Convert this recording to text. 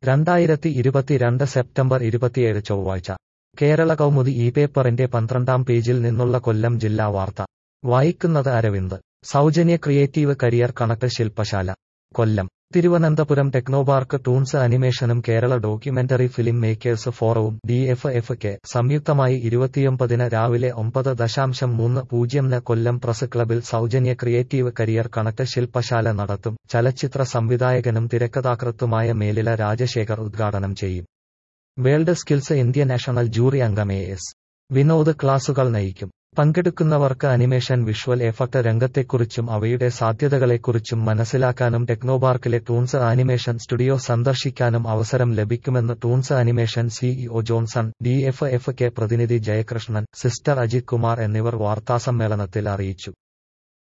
രണ്ടായിരത്തി ഇരുപത്തിരണ്ട് സെപ്റ്റംബർ ഇരുപത്തിയേഴ് ചൊവ്വാഴ്ച കേരള കൗമുദി ഈ പേപ്പറിന്റെ പന്ത്രണ്ടാം പേജിൽ നിന്നുള്ള കൊല്ലം ജില്ലാ വാർത്ത വായിക്കുന്നത് അരവിന്ദ് സൗജന്യ ക്രിയേറ്റീവ് കരിയർ കണക്ട് ശില്പശാല കൊല്ലം തിരുവനന്തപുരം ടെക്നോപാർക്ക് ടൂൺസ് അനിമേഷനും കേരള ഡോക്യുമെന്ററി ഫിലിം മേക്കേഴ്സ് ഫോറവും ഡി എഫ് എഫ് കെ സംയുക്തമായി ഇരുപത്തിയൊമ്പതിന് രാവിലെ ഒമ്പത് ദശാംശം മൂന്ന് പൂജ്യംന് കൊല്ലം പ്രസ് ക്ലബിൽ സൗജന്യ ക്രിയേറ്റീവ് കരിയർ കണക്ട് ശില്പശാല നടത്തും ചലച്ചിത്ര സംവിധായകനും തിരക്കഥാകൃത്തുമായ മേലില രാജശേഖർ ഉദ്ഘാടനം ചെയ്യും World Skills India national jury അംഗം എ എസ് വിനോദ് ക്ലാസുകൾ നയിക്കും പങ്കെടുക്കുന്നവർക്ക് അനിമേഷൻ വിഷ്വൽ എഫക്ട് രംഗത്തെക്കുറിച്ചും അവയുടെ സാധ്യതകളെക്കുറിച്ചും മനസ്സിലാക്കാനും ടെക്നോപാർക്കിലെ ടൂൺസ് ആനിമേഷൻ സ്റ്റുഡിയോ സന്ദർശിക്കാനും അവസരം ലഭിക്കുമെന്ന് Toons animation CEO Johnson D F F K പ്രതിനിധി ജയകൃഷ്ണൻ സിസ്റ്റർ അജിത് കുമാർ എന്നിവർ വാർത്താസമ്മേളനത്തിൽ അറിയിച്ചു